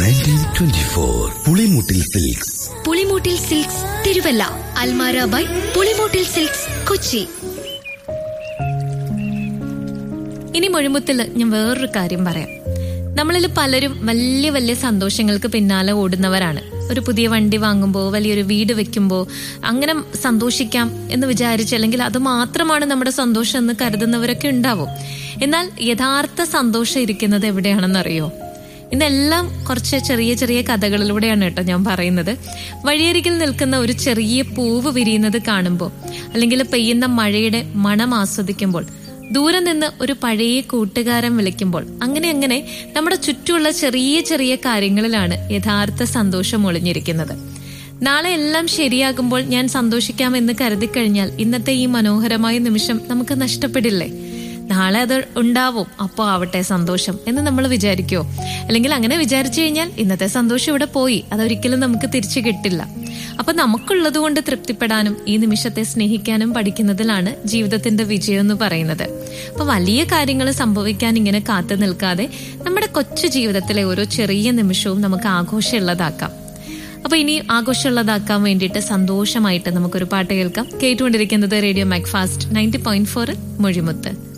nineteen twenty four Pulimoottil silks Pulimoottil silks Thiruvalla അൽമാര by Pulimoottil silks Kochi ഇനി മുഴുമുത്തിൽ ഞാൻ വേറൊരു കാര്യം പറയാം നമ്മളിൽ പലരും വലിയ വലിയ സന്തോഷങ്ങൾക്ക് പിന്നാലെ ഓടുന്നവരാണ് ഒരു പുതിയ വണ്ടി വാങ്ങുമ്പോൾ വലിയൊരു വീട് വെക്കുമ്പോൾ അങ്ങനെ സന്തോഷിക്കാം എന്ന് വിചാരിച്ച് അല്ലെങ്കിൽ അത് മാത്രമാണ് നമ്മുടെ സന്തോഷം എന്ന് കരുതുന്നവരൊക്കെ ഉണ്ടാവും എന്നാൽ യഥാർത്ഥ സന്തോഷം ഇരിക്കുന്നത് എവിടെയാണെന്നറിയോ ഇന്നെല്ലാം കുറച്ച് ചെറിയ ചെറിയ കഥകളിലൂടെയാണ് കേട്ടോ ഞാൻ പറയുന്നത് വഴിയരികിൽ നിൽക്കുന്ന ഒരു ചെറിയ പൂവ് വിരിയുന്നത് കാണുമ്പോൾ അല്ലെങ്കിൽ പെയ്യുന്ന മഴയുടെ മണം ആസ്വദിക്കുമ്പോൾ ദൂരെ നിന്ന് ഒരു പഴയ കൂട്ടുകാരൻ വിളിക്കുമ്പോൾ അങ്ങനെ അങ്ങനെ നമ്മുടെ ചുറ്റുമുള്ള ചെറിയ ചെറിയ കാര്യങ്ങളിലാണ് യഥാർത്ഥ സന്തോഷം ഒളിഞ്ഞിരിക്കുന്നത് നാളെ എല്ലാം ശരിയാകുമ്പോൾ ഞാൻ സന്തോഷിക്കാമെന്ന് കരുതിക്കഴിഞ്ഞാൽ ഇന്നത്തെ ഈ മനോഹരമായ നിമിഷം നമുക്ക് നഷ്ടപ്പെടില്ലേ നാളെ അത് ഉണ്ടാവും അപ്പോൾ ആവട്ടെ സന്തോഷം എന്ന് നമ്മൾ വിചാരിക്കുമോ അല്ലെങ്കിൽ അങ്ങനെ വിചാരിച്ചു കഴിഞ്ഞാൽ ഇന്നത്തെ സന്തോഷം ഇവിടെ പോയി അതൊരിക്കലും നമുക്ക് തിരിച്ചു കിട്ടില്ല അപ്പൊ നമുക്കുള്ളത് കൊണ്ട് തൃപ്തിപ്പെടാനും ഈ നിമിഷത്തെ സ്നേഹിക്കാനും പഠിക്കുന്നതിലാണ് ജീവിതത്തിന്റെ വിജയം എന്ന് പറയുന്നത് അപ്പൊ വലിയ കാര്യങ്ങൾ സംഭവിക്കാൻ ഇങ്ങനെ കാത്തു നിൽക്കാതെ നമ്മുടെ കൊച്ചു ജീവിതത്തിലെ ഓരോ ചെറിയ നിമിഷവും നമുക്ക് ആഘോഷമുള്ളതാക്കാം അപ്പൊ ഇനി ആഘോഷമുള്ളതാക്കാൻ വേണ്ടിയിട്ട് സന്തോഷമായിട്ട് നമുക്കൊരു പാട്ട് കേൾക്കാം കേട്ടുകൊണ്ടിരിക്കുന്നത് radio Macfast ninety point four മൊഴിമുത്ത്